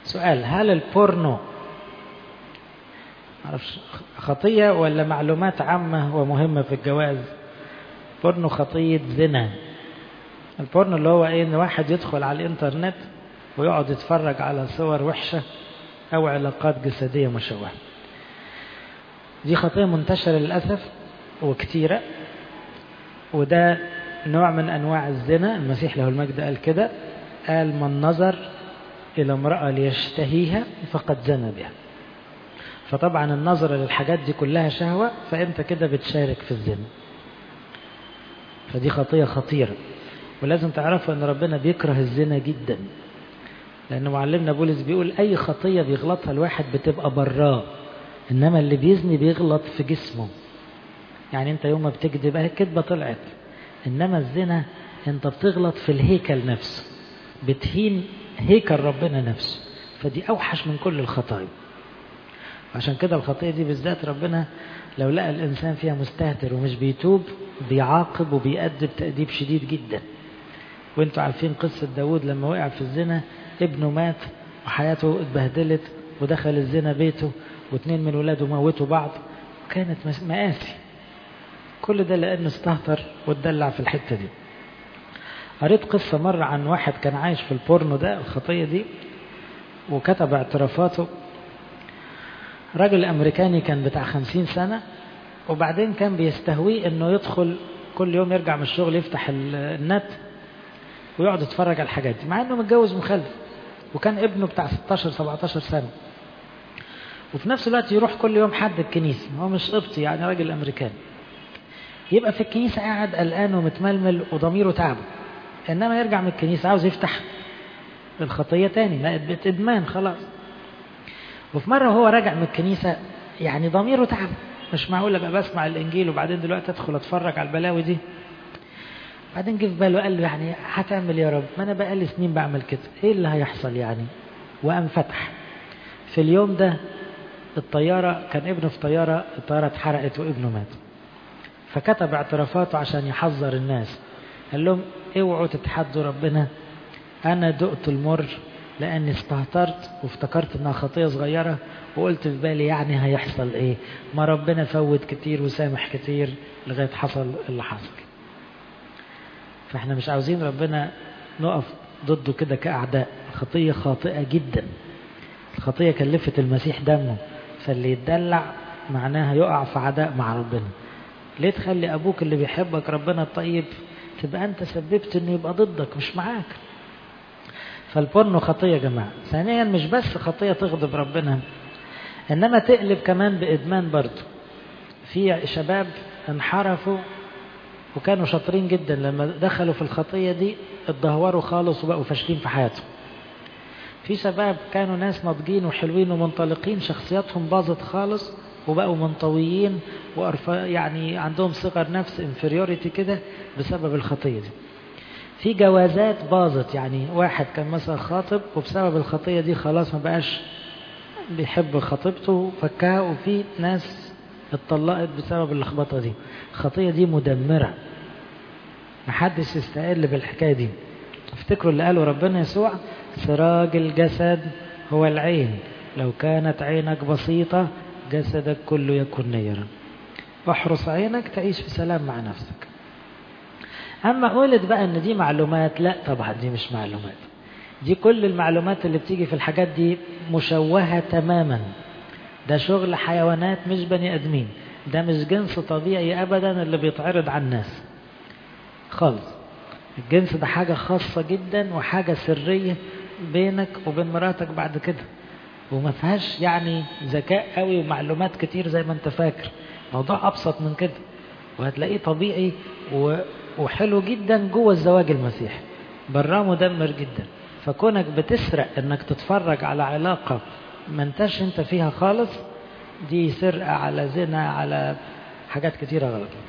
سؤال هل البورنو معرفش خطية ولا معلومات عامة ومهمة في الجواز بورنو خطية زنا البورنو اللي هو ايه ان واحد يدخل على الانترنت ويقعد يتفرج على صور وحشة او علاقات جسدية مشوهة دي خطية منتشرة للأسف وكتيرة وده نوع من أنواع الزنا المسيح له المجد قال كده قال من نظر إلى امرأة ليشتهيها فقد زنى بها فطبعا النظر للحاجات دي كلها شهوة فأنت كده بتشارك في الزنا فدي خطية خطيرة ولازم تعرفوا أن ربنا بيكره الزنا جدا لأن معلمنا بولس بيقول أي خطية بيغلطها الواحد بتبقى براه إنما اللي بيزني بيغلط في جسمه يعني أنت يوم ما بتكذب أهي الكذبة طلعت إنما الزنا أنت بتغلط في الهيكل نفسه بتهين هيكل ربنا نفسه فدي أوحش من كل الخطايا عشان كده الخطية دي بالذات ربنا لو لقى الإنسان فيها مستهتر ومش بيتوب بيعاقب وبيأدب تأديب شديد جدا وانتوا عارفين قصة داود لما وقع في الزنا ابنه مات وحياته اتبهدلت ودخل الزنا بيته واثنين من ولاده موتوا بعض كانت مآسي كل ده لأنه استهتر واتدلع في الحتة دي قريت قصة مرة عن واحد كان عايش في البورنو ده الخطية دي وكتب اعترافاته راجل أمريكاني كان بتاع خمسين سنة وبعدين كان بيستهويه انه يدخل كل يوم يرجع من الشغل يفتح النت ويقعد يتفرج على الحاجات دي مع انه متجوز مخلف وكان ابنه بتاع 16 17 سنة وفي نفس الوقت يروح كل يوم حد الكنيسة هو مش قبطي يعني راجل أمريكاني يبقى في الكنيسة قاعد قلقان ومتململ وضميره تعبه إنما يرجع من الكنيسة عاوز يفتح الخطية تاني بقت إدمان خلاص وفي مرة هو راجع من الكنيسة يعني ضميره تعب مش معقول ابقى بسمع الانجيل وبعدين دلوقتي ادخل اتفرج على البلاوي دي بعدين جه في باله قال له يعني هتعمل يا رب ما انا بقالي سنين بعمل كده ايه اللي هيحصل يعني وقام فتح في اليوم ده الطيارة كان ابنه في طيارة الطيارة اتحرقت وابنه مات فكتب اعترافاته عشان يحذر الناس قال لهم اوعوا تتحدوا ربنا انا دقت المر لاني استهترت وافتكرت انها خطية صغيرة وقلت في بالي يعني هيحصل ايه ما ربنا فوت كتير وسامح كتير لغاية حصل اللي حصل فاحنا مش عاوزين ربنا نقف ضده كده كأعداء خطية خاطئة جدا الخطية كلفت المسيح دمه فاللي يتدلع معناها يقع في عداء مع ربنا ليه تخلي أبوك اللي بيحبك ربنا الطيب تبقى أنت سببت أنه يبقى ضدك مش معاك فالبورنو خطية يا جماعة ثانيا مش بس خطية تغضب ربنا إنما تقلب كمان بإدمان برضه في شباب انحرفوا وكانوا شاطرين جدا لما دخلوا في الخطية دي اتدهوروا خالص وبقوا فاشلين في حياتهم في شباب كانوا ناس ناضجين وحلوين ومنطلقين شخصياتهم باظت خالص وبقوا منطويين وأرفا يعني عندهم صغر نفس انفيريوريتي كده بسبب الخطية دي في جوازات باظت يعني واحد كان مثلا خاطب وبسبب الخطية دي خلاص ما بقاش بيحب خطيبته فكها وفي ناس اتطلقت بسبب اللخبطة دي الخطية دي مدمرة محدش يستقل بالحكاية دي افتكروا اللي قاله ربنا يسوع سراج الجسد هو العين لو كانت عينك بسيطة جسدك كله يكون نيرا واحرص عينك تعيش في سلام مع نفسك أما قولت بقى إن دي معلومات لا طبعا دي مش معلومات دي كل المعلومات اللي بتيجي في الحاجات دي مشوهة تماما ده شغل حيوانات مش بني أدمين ده مش جنس طبيعي أبدا اللي بيتعرض على الناس خالص الجنس ده حاجة خاصة جدا وحاجة سرية بينك وبين مراتك بعد كده وما فيهاش يعني ذكاء قوي ومعلومات كتير زي ما انت فاكر موضوع أبسط من كده وهتلاقيه طبيعي و... وحلو جدا جوه الزواج المسيحي براه مدمر جدا فكونك بتسرق انك تتفرج على علاقة ما انتش انت فيها خالص دي سرقة على زنا على حاجات كتيرة غلط